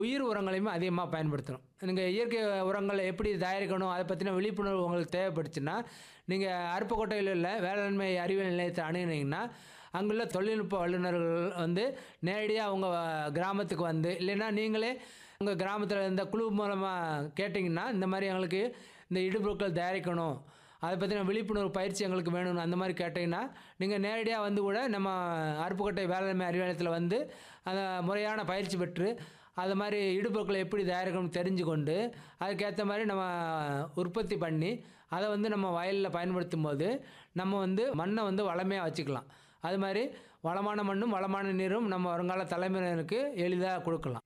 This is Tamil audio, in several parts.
உயிர் உரங்களையுமே அதிகமாக பயன்படுத்தணும் நீங்கள் இயற்கை உரங்களை எப்படி தயாரிக்கணும் அதை பற்றின விழிப்புணர்வு உங்களுக்கு தேவைப்பட்டுச்சுன்னா நீங்கள் அருப்புக்கோட்டையில் உள்ள வேளாண்மை அறிவியல் நிலையத்தை அணுகுனீங்கன்னா அங்குள்ள தொழில்நுட்ப வல்லுநர்கள் வந்து நேரடியாக அவங்க கிராமத்துக்கு வந்து இல்லைன்னா நீங்களே உங்கள் கிராமத்தில் இந்த குழு மூலமாக கேட்டிங்கன்னா இந்த மாதிரி எங்களுக்கு இந்த இடுபொருட்கள் தயாரிக்கணும் அதை பற்றின விழிப்புணர்வு பயிற்சி எங்களுக்கு வேணும்னு அந்த மாதிரி கேட்டிங்கன்னா நீங்கள் நேரடியாக வந்து கூட நம்ம அருப்புக்கோட்டை வேளாண்மை அறிவாலயத்தில் வந்து அந்த முறையான பயிற்சி பெற்று அது மாதிரி இடுபொருட்களை எப்படி தயாரிக்கணும்னு தெரிஞ்சு கொண்டு அதுக்கேற்ற மாதிரி நம்ம உற்பத்தி பண்ணி அதை வந்து நம்ம வயலில் பயன்படுத்தும் போது நம்ம வந்து மண்ணை வந்து வளமையாக வச்சுக்கலாம் அது மாதிரி வளமான மண்ணும் வளமான நீரும் நம்ம வருங்கால தலைமுறையினருக்கு எளிதாக கொடுக்கலாம்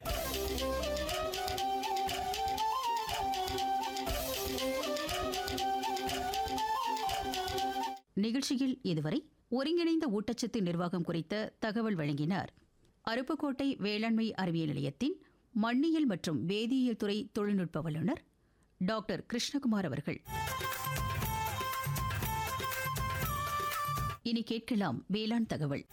நிகழ்ச்சியில் இதுவரை ஒருங்கிணைந்த ஊட்டச்சத்து நிர்வாகம் குறித்த தகவல் வழங்கினார் அருப்புக்கோட்டை வேளாண்மை அறிவியல் நிலையத்தின் மண்ணியல் மற்றும் வேதியியல் துறை தொழில்நுட்ப வல்லுநர் டாக்டர் கிருஷ்ணகுமார் அவர்கள் இனி கேட்கலாம் வேளாண் தகவல்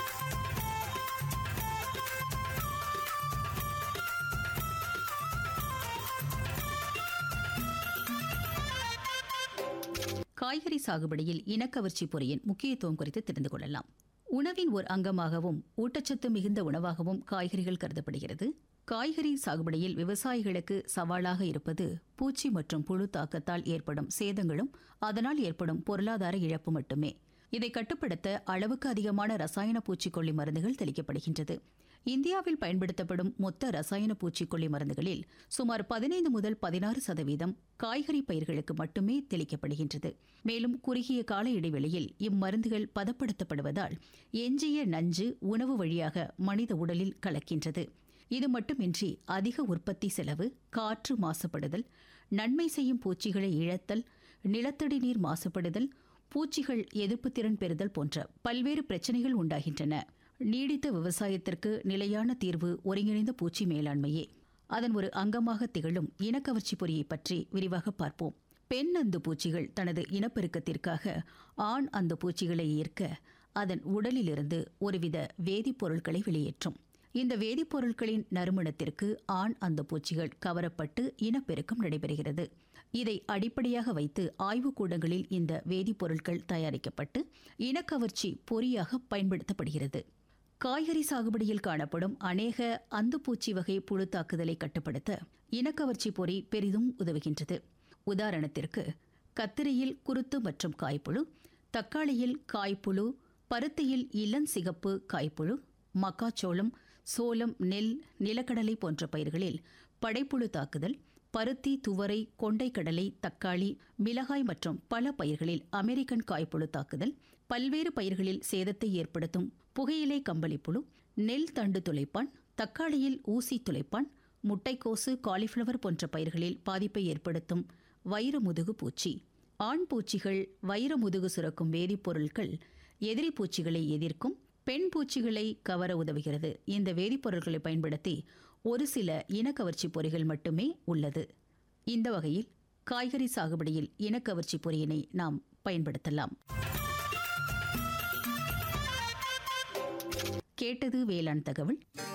காய்கறி சாகுபடியில் இனக்கவர்ச்சி பொறியின் முக்கியத்துவம் குறித்து தெரிந்து கொள்ளலாம் உணவின் ஒரு அங்கமாகவும் ஊட்டச்சத்து மிகுந்த உணவாகவும் காய்கறிகள் கருதப்படுகிறது காய்கறி சாகுபடியில் விவசாயிகளுக்கு சவாலாக இருப்பது பூச்சி மற்றும் புழு தாக்கத்தால் ஏற்படும் சேதங்களும் அதனால் ஏற்படும் பொருளாதார இழப்பு மட்டுமே இதை கட்டுப்படுத்த அளவுக்கு அதிகமான ரசாயன பூச்சிக்கொல்லி மருந்துகள் தெளிக்கப்படுகின்றது இந்தியாவில் பயன்படுத்தப்படும் மொத்த ரசாயன பூச்சிக்கொல்லி மருந்துகளில் சுமார் பதினைந்து முதல் பதினாறு சதவீதம் காய்கறி பயிர்களுக்கு மட்டுமே தெளிக்கப்படுகின்றது மேலும் குறுகிய கால இடைவெளியில் இம்மருந்துகள் பதப்படுத்தப்படுவதால் எஞ்சிய நஞ்சு உணவு வழியாக மனித உடலில் கலக்கின்றது இது மட்டுமின்றி அதிக உற்பத்தி செலவு காற்று மாசுபடுதல் நன்மை செய்யும் பூச்சிகளை இழத்தல் நிலத்தடி நீர் மாசுபடுதல் பூச்சிகள் எதிர்ப்பு திறன் பெறுதல் போன்ற பல்வேறு பிரச்சனைகள் உண்டாகின்றன நீடித்த விவசாயத்திற்கு நிலையான தீர்வு ஒருங்கிணைந்த பூச்சி மேலாண்மையே அதன் ஒரு அங்கமாக திகழும் இனக்கவர்ச்சி பொறியை பற்றி விரிவாக பார்ப்போம் பெண் அந்து பூச்சிகள் தனது இனப்பெருக்கத்திற்காக ஆண் அந்த பூச்சிகளை ஈர்க்க அதன் உடலிலிருந்து ஒருவித வேதிப்பொருட்களை வெளியேற்றும் இந்த வேதிப்பொருட்களின் நறுமணத்திற்கு ஆண் அந்த பூச்சிகள் கவரப்பட்டு இனப்பெருக்கம் நடைபெறுகிறது இதை அடிப்படையாக வைத்து ஆய்வுக்கூடங்களில் இந்த வேதிப்பொருட்கள் தயாரிக்கப்பட்டு இனக்கவர்ச்சி பொறியாக பயன்படுத்தப்படுகிறது காய்கறி சாகுபடியில் காணப்படும் அநேக அந்துப்பூச்சி வகை புழு தாக்குதலை கட்டுப்படுத்த இனக்கவர்ச்சி பொறி பெரிதும் உதவுகின்றது உதாரணத்திற்கு கத்திரியில் குருத்து மற்றும் காய்ப்புழு தக்காளியில் காய்ப்புழு பருத்தியில் இளஞ்சிகப்பு காய்ப்புழு மக்காச்சோளம் சோளம் நெல் நிலக்கடலை போன்ற பயிர்களில் படைப்புழு தாக்குதல் பருத்தி துவரை கொண்டைக்கடலை தக்காளி மிளகாய் மற்றும் பல பயிர்களில் அமெரிக்கன் காய்ப்புழு தாக்குதல் பல்வேறு பயிர்களில் சேதத்தை ஏற்படுத்தும் புகையிலை கம்பளிப்புழு நெல் தண்டு துளைப்பான் தக்காளியில் ஊசி துளைப்பான் முட்டைக்கோசு காலிஃப்ளவர் போன்ற பயிர்களில் பாதிப்பை ஏற்படுத்தும் வைரமுதுகு பூச்சி ஆண் பூச்சிகள் வைரமுதுகு சுரக்கும் வேதிப்பொருட்கள் எதிரி பூச்சிகளை எதிர்க்கும் பெண் பூச்சிகளை கவர உதவுகிறது இந்த வேதிப்பொருட்களை பயன்படுத்தி ஒரு சில இனக்கவர்ச்சி பொறிகள் மட்டுமே உள்ளது இந்த வகையில் காய்கறி சாகுபடியில் இனக்கவர்ச்சி பொறியினை நாம் பயன்படுத்தலாம் கேட்டது வேளாண் தகவல்